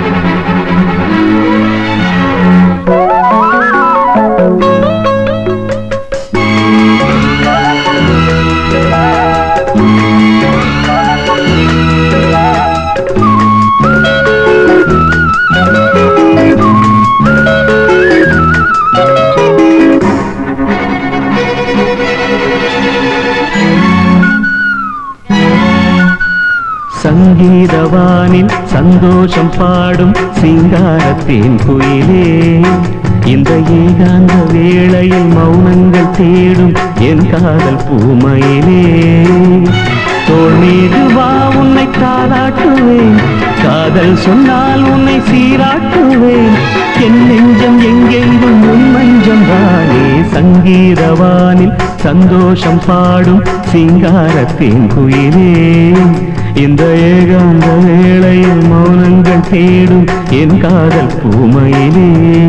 சங்கீதவானில் சந்தோஷம் பாடும் சிங்காரத்தேன் குயிலே இந்த ஏகாந்த வேளையில் மௌனங்கள் தேடும் என் காதல் பூமையிலே தோள் மீது வா உன்னை தாளாட்டுவேன் காதல் சொன்னால் உன்னை சீராட்டுவேன் என் நெஞ்சம் எங்கெங்கும் உன் மஞ்சம் தானே சங்கீதவானில் சந்தோஷம் பாடும் சிங்காரத்தின் குயிலே இந்த ஏகாந்த வேளையில் மௌனங்கள் தேடும் என் காதல் பூமையிலே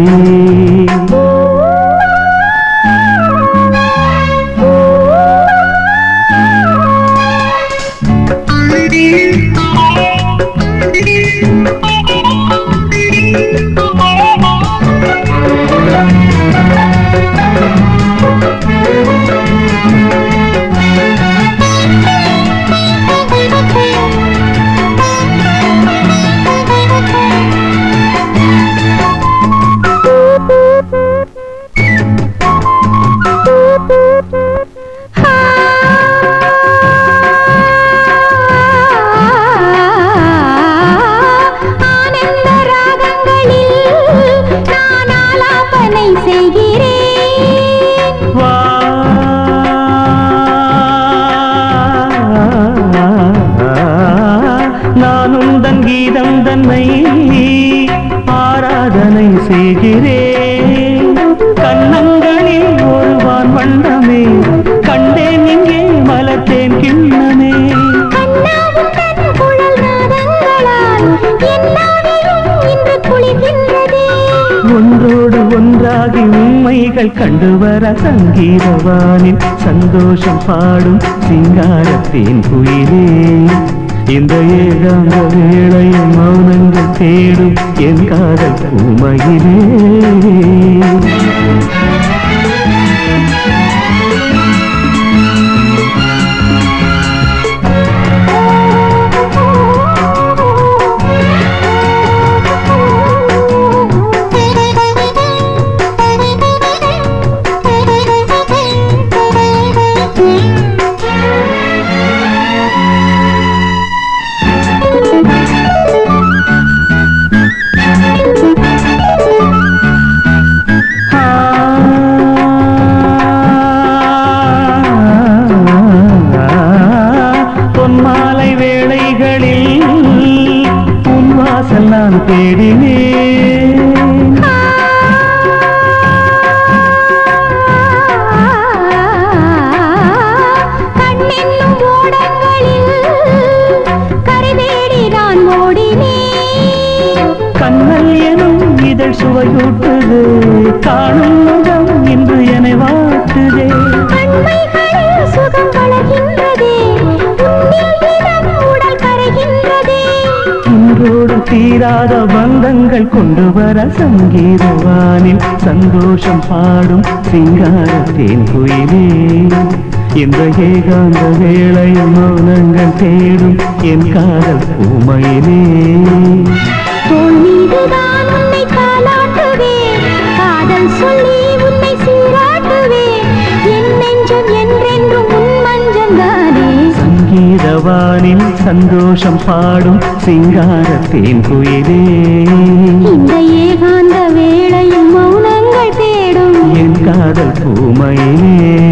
ஆனந்த ராகங்களில் நான் ஆலாபனை செய்கிறேன் வா நான் உந்தன் கீதம் தன்னை ஆராதனை செய்கிறேன் கண்ணங்களில் ஒருவான் வண்ணமே கண்டேன் இங்கே மலத்தேன் கிண்ணமே கண்ணாவும் தன் குழல் நாதங்களால் என் நாவிலும் இன்று குளிர்கின்றதே ஒன்றோடு ஒன்றாகி உண்மைகள் கண்டு வர சங்கீதவானில் சந்தோஷம் பாடும் சிங்காரத்தேன் குயிலே இந்த ஏகாந்த வேளையில் மௌனங்கள் தேடும் என் காதல் பூமையிலே பொன்மாலை வேளைகளில் உன் வாசல் நான் தேடினேன் கண்ணென்னும் ஓடங்களில் கரை தேடி நான் ஓடினேன் கண்ணல் எனும் இதழ் சுவையூட்டுது காணும் முகம் இன்று என்னை வாட்டுதே கண்மைகளில் சுகம் வளர்கின்றதே உன்னில் தினம் உடல் கரைகின்றதே இன்றோடு தீராத பந்தங்கள் கொண்டு வர சங்கீதவானில் சந்தோஷம் பாடும் சிங்காரத்தேன் குயிலே இந்த ஏகாந்த வேளையில் மௌனங்கள் தேடும் என் காதல் பூமையிலே தோள் மீதுதான் உன்னை தாலாட்டுவேன் காதல் சொல்லி உன்னை சீராட்டுவேன் என் நெஞ்சம் என்றென்றும் உன் மஞ்சந்தானே சங்கீதவானில் சந்தோஷம் பாடும் சிங்காரத்தேன் குயிலே இந்த ஏகாந்த வேளையில் மௌனங்கள் தேடும் என் காதல் பூமையிலே